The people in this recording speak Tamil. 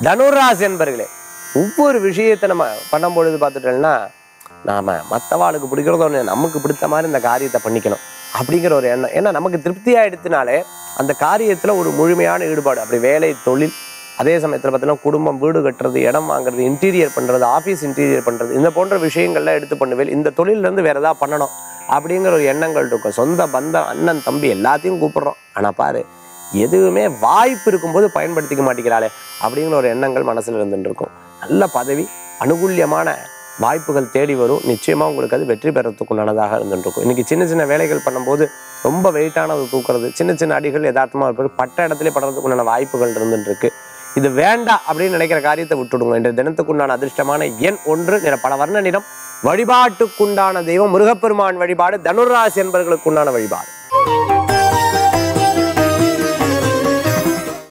தனுராசி என்பர்களே ஒவ்வொரு விஷயத்தை நம்ம பண்ணும் பொழுது பார்த்துட்டோம்னா நாம மற்றவாளுக்கு பிடிக்கிறதோ ஒண்ணு, நமக்கு பிடித்த மாதிரி இந்த காரியத்தை பண்ணிக்கணும் அப்படிங்கிற ஒரு எண்ணம் ஏன்னா நமக்கு திருப்தியாக எடுத்தினாலே அந்த காரியத்தில் ஒரு முழுமையான ஈடுபாடு அப்படி வேலை தொழில் அதே சமயத்தில் பார்த்தீங்கன்னா குடும்பம் வீடு கட்டுறது இடம் வாங்குறது இன்டீரியர் பண்ணுறது ஆஃபீஸ் இன்டீரியர் பண்ணுறது இந்த போன்ற விஷயங்கள்லாம் எடுத்து பண்ணுவேன் இந்த தொழிலேருந்து வேறு ஏதாவது பண்ணணும் அப்படிங்கிற ஒரு எண்ணங்கள் இருக்கும் சொந்த பந்தம் அண்ணன் தம்பி எல்லாத்தையும் கூப்பிடுறோம் ஆனால் பாரு எதுவுமே வாய்ப்பு இருக்கும்போது பயன்படுத்திக்க மாட்டேங்கிறாளே அப்படிங்கிற ஒரு எண்ணங்கள் மனசில் இருந்துட்டு இருக்கும் நல்ல பதவி அனுகூல்யமான வாய்ப்புகள் தேடி வரும் நிச்சயமாக உங்களுக்கு அது வெற்றி பெறத்துக்கு உண்டானதாக இருந்துட்டு இருக்கும் இன்றைக்கி சின்ன சின்ன வேலைகள் பண்ணும்போது ரொம்ப வெயிட்டானது தூக்குறது சின்ன சின்ன அடிகள் யதார்த்தமாக இருப்பது பட்ட இடத்துல படுறதுக்கு உண்டான வாய்ப்புகள் இருந்துட்டு இருக்கு இது வேண்டாம் அப்படின்னு நினைக்கிற காரியத்தை விட்டுடுங்க இன்றைய தினத்துக்குண்டான அதிர்ஷ்டமான எண் ஒன்று நிற பல வர்ண நிறம் வழிபாட்டுக்குண்டான தெய்வம் முருகப்பெருமான் வழிபாடு தனுராசி என்பவர்களுக்குண்டான வழிபாடு